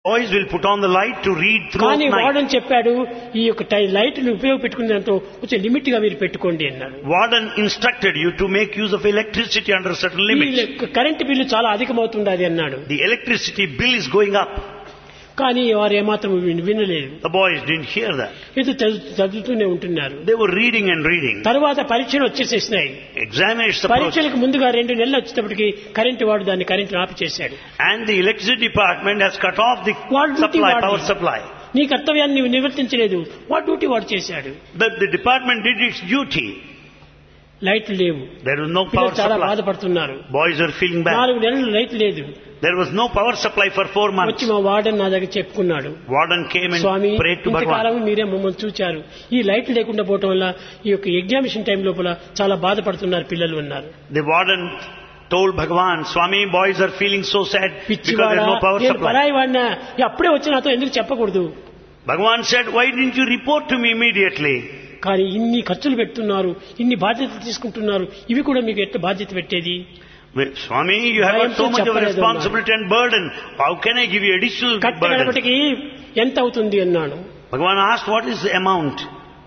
Boys will put on the light to read throughout కానీ night. వాడని చెప్పాడు ఈ యొక్క టై- లైట్ ని ఉపయోగపెట్టుకునే దాంతో కొంచెం లిమిట్ గా మీరు పెట్టుకోండి అన్నాడు Warden instructed you to make use of electricity under certain ఈ limits. లెక్క- కరెంటు బిల్లు చాలా అధికమవుతుండాది అన్నాడు The electricity bill is going up. కానీ వారు ఏమాత్రం విన్- వినలేదు The boys didn't hear that. ఇది చదువు- చదువుతూనే ఉంటున్నారు They were reading and reading. తర్వాత పరీక్షలు వచ్చేసేసినాయి Examiners approached. పరీక్షలకు ముందుగా రెండు నెలలు వచ్చేటప్పటికి కరెంటు వాడు దాన్ని కరెంటు ఆఫ్ చేశాడు And the electricity department has cut off the What duty supply, what power duty? supply. నీ కర్తవ్యాన్ని నీవు నిర్వర్తించలేదు వాడు డ్యూటీ వాడు చేశాడు The, the department did its duty. లైట్లు లేవు There was no power పిల్లలు చాలా supply. బాధపడుతున్నారు Boys are feeling bad. నాలుగు నెలలు లైట్ లేదు There was no power supply for four months. వచ్చి మా వార్డెన్ నా దగ్గర చెప్పుకున్నాడు Warden came and Swamy prayed to ఇంతకాలం Bhagavan. మీరే మమ్మల్ని చూచారు ఈ లైట్ లేకుండా పోవటం వల్ల ఈ యొక్క ఎగ్జామినేషన్ టైం లోపల చాలా బాధపడుతున్నారు పిల్లలు అన్నారు The warden told Bhagavan, Swami, boys are feeling so sad because పిచ్చివాడా there's no power నేను supply. పరాయి వాడినా ఈ అప్పుడే వచ్చి నాతో ఎందుకు చెప్పకూడదు Bhagavan said, why didn't you report to me immediately? కానీ ఇన్ని ఖర్చులు పెడుతున్నారు ఇన్ని బాధ్యతలు తీసుకుంటున్నారు ఇవి కూడా మీకు ఎట్లా బాధ్యత పెట్టేది Well, Swami, you have got so భయంతో much of చెప్పలేదు responsibility and burden. How can I give you additional కట్ట burden? గడపటికి ఎంత అవుతుంది అన్నాడు Bhagavan asked, what is the amount?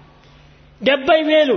డెబ్బై వేలు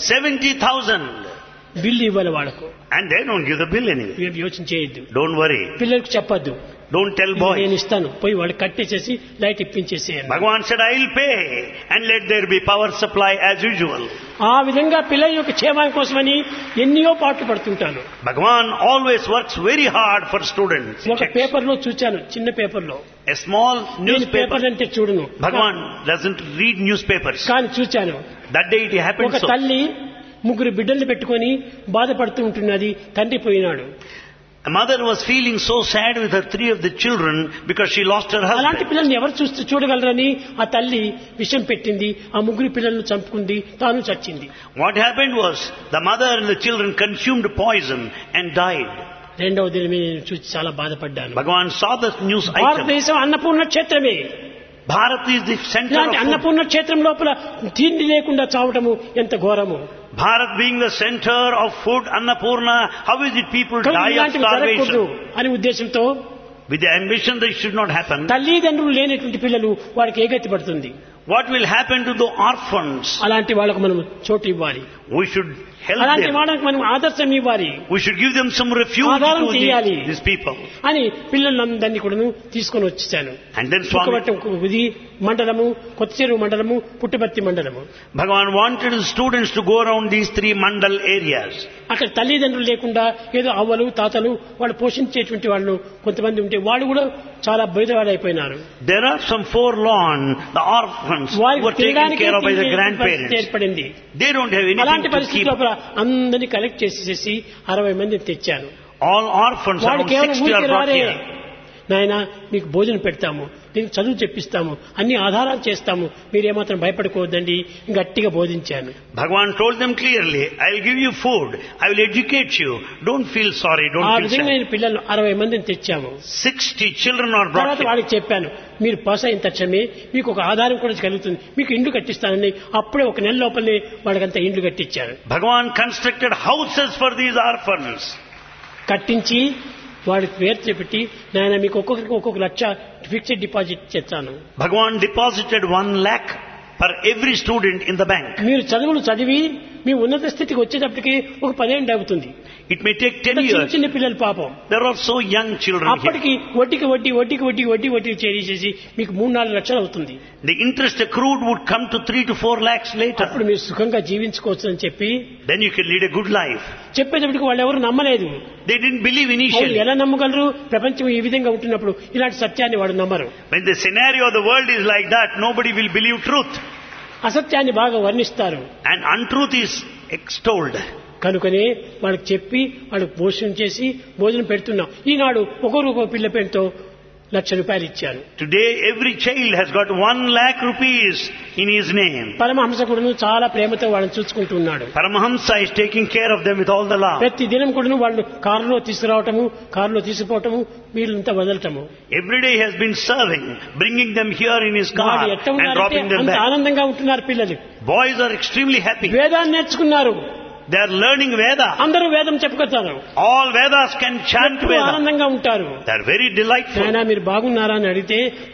70,000. బిల్లు ఇవ్వాలి వాళ్ళకు And they don't give the bill anyway. ఇవేం యోచన చేయొద్దు Don't worry. పిల్లలకు చెప్పొద్దు Don't tell నేను boys. ఇస్తాను పోయి వాళ్ళు కట్టేసేసి లైట్ ఇప్పించేసేయాలి Bhagavan said, I will pay and let there be power supply as usual. ఆ విధంగా పిల్లల యొక్క క్షేమం కోసమని ఎన్నో పాటలు పడుతుంటాను Bhagavan always works very hard for students. He ఒక checks. పేపర్ లో చూచాను చిన్న పేపర్ లో A small నేను newspaper. పేపర్ అంటే చూడను Bhagavan doesn't read newspapers. కానీ చూచాను That day it happened ఒక so. తల్లి ముగ్గురు బిడ్డల్ని పెట్టుకొని బాధపడుతూ ఉంటున్నది తండ్రి పోయినాడు A mother was feeling so sad with her three of the children because she lost her అలాంటి husband. పిల్లల్ని ఎవరు చూస్తూ చూడగలరని ఆ తల్లి విషం పెట్టింది ఆ ముగ్గురు పిల్లలను చంపుకుంది తాను చచ్చింది What happened was the mother and the children consumed poison and died. రెండవ దినమే నేను చూసి చాలా బాధపడ్డాను Bhagavan saw the news item. భారతదేశం Annapurna క్షేత్రమే Bharat is the center ఇలాంటి of food. అన్నపూర్ణ క్షేత్రం లోపల తిండి లేకుండా చావటము ఎంత ఘోరము Bharat being the center of food, Annapurna, how is it people కనుక die of ఇలాంటివి జరగకూడదు starvation? అనే ఉద్దేశంతో With the ambition that it should not happen, తల్లిదండ్రులు లేనటువంటి పిల్లలు వారికి ఏ గతి పడుతుంది what will happen to the orphans? అలాంటి వాళ్ళకు మనం చోటు ఇవ్వాలి We should help అలాంటి them. వాళ్ళకి మనం ఆదర్శం ఇవ్వాలి We should give them some refuge ఆధారం to చేయాలి. the, these people. అని పిల్లలందరినీ కూడా తీసుకొని వచ్చేసాను And then Swami, చుక్కవట్టం ఇది మండలము కొత్త చెరువు మండలము పుట్టపర్తి మండలము Bhagavan wanted the students to go around these three mandal areas. అక్కడ తల్లిదండ్రులు లేకుండా ఏదో అవ్వలు తాతలు వాళ్ళు పోషించేటువంటి వాళ్ళు కొంతమంది ఉంటే వాళ్ళు కూడా చాలా బయటవాడైపోయినారు There are some forlorn, the orphans who వారికి were taken తినడానికి care of by the తిండి పరిస్థితి grandparents. ఏర్పడింది They don't have anything అలాంటి to పరిస్థితి keep. లోపల అందరినీ కలెక్ట్ చేసేసి అరవై మందిని తెచ్చాను All orphans, వాడు around కేవలం 60 are ఊరికి brought రారే here. నాయన మీకు భోజనం పెడతాము నీకు చదువు చెప్పిస్తాము అన్ని ఆధారాలు చేస్తాము మీరేమాత్రం భయపడుకోవద్దండి గట్టిగా బోధించాను Bhagavan told them clearly, I'll give you food, I will educate you. Don't feel sorry, ఆ don't feel విధంగా sad. నేను పిల్లలు అరవై మందిని తెచ్చాము 60 children are brought తర్వాత here. వాళ్ళకి చెప్పాను మీరు పాస్ అయిన తక్షణమే మీకు ఒక ఆధారం కూడా కలుగుతుంది మీకు ఇండ్లు కట్టిస్తానని అప్పుడే ఒక నెల లోపలనే వాళ్ళకంతా ఇండ్లు కట్టించారు Bhagavan constructed houses for these orphans. కట్టించి వాడికి పేరు పెట్టి నాయన మీకు ఒక్కొక్కరికి ఒక్కొక్క లక్ష ఫిక్స్డ్ డిపాజిట్ చేస్తాను Bhagavan deposited one lakh per every student in the bank. మీరు చదువులు చదివి మీ ఉన్నత స్థితికి వచ్చేటప్పటికి ఒక పదేళ్ళు అవుతుంది It may take 10 చిన్న years. చిన్న పిల్లలు పాపం There are so young children here. అప్పటికి వడ్డీకి వడ్డీ వడ్డీకి వడ్డీ వడ్డీ వడ్డీ చేసేసి మీకు మూడు నాలుగు లక్షలు అవుతుంది The interest accrued would come to 3 to 4 lakhs later. అప్పుడు మీరు సుఖంగా జీవించుకోవచ్చు అని చెప్పి Then you can lead a good life. చెప్పేటప్పటికి వాళ్ళు ఎవరు నమ్మలేదు They didn't believe అవును, initially. ఎలా నమ్మగలరు ప్రపంచం ఈ విధంగా ఉంటున్నప్పుడు ఇలాంటి సత్యాన్ని వాడు నమ్మరు When the scenario of the world is like that, nobody will believe truth. అసత్యాన్ని బాగా వర్ణిస్తారు And untruth is extolled. కనుకనే వాళ్ళకి చెప్పి వాళ్ళకి భోజనం చేసి భోజనం పెడుతున్నాం ఈనాడు ఒకరు ఒక పిల్ల పేరుతో లక్ష రూపాయలు ఇచ్చాను Today, every child has got one lakh rupees in his name. పరమహంసకుడును చాలా ప్రేమతో వాళ్ళని చూసుకుంటూ ఉన్నాడు Paramahamsa is taking care of them with all the love. ప్రతి దినం కూడా వాళ్ళు కారులో తీసుకురావటము కారులో తీసుకుపోవటము వీళ్ళంతా వదలటము Every day he has been serving, bringing them here in his car వాడు ఎట్ట and ఉన్నారంటే dropping them అంత back. ఆనందంగా ఉంటున్నారు పిల్లలు Boys are extremely happy. వేదాన్ని నేర్చుకున్నారు They are learning Veda. అందరూ వేదం చెప్పుకొస్తారు All Vedas can chant ఎప్పుడూ Veda. ఆనందంగా ఉంటారు They are very delightful. నాయనా మీరు బాగున్నారా అని అడిగితే